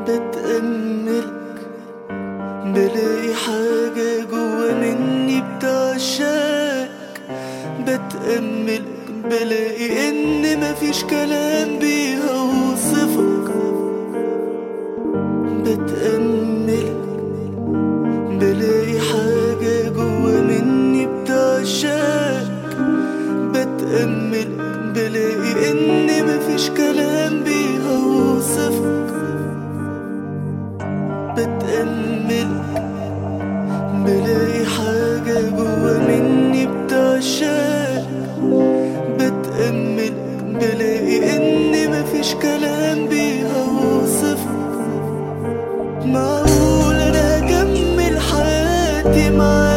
بتأملك بلاقي حاجة جوا مني بتعشاك بتأملك بلاقي إن مفيش كلام بيها وصفك بتأملك بلاقي حاجة جوا مني بتعشاك بتأملك بلاقي إن مفيش كلام بيها وصفك بتأملك بلاقي حاجة جوا مني بتعشاك بتأملك بلاقي إن مفيش كلام بيها وصفك معقول أنا أكمل حياتي معاك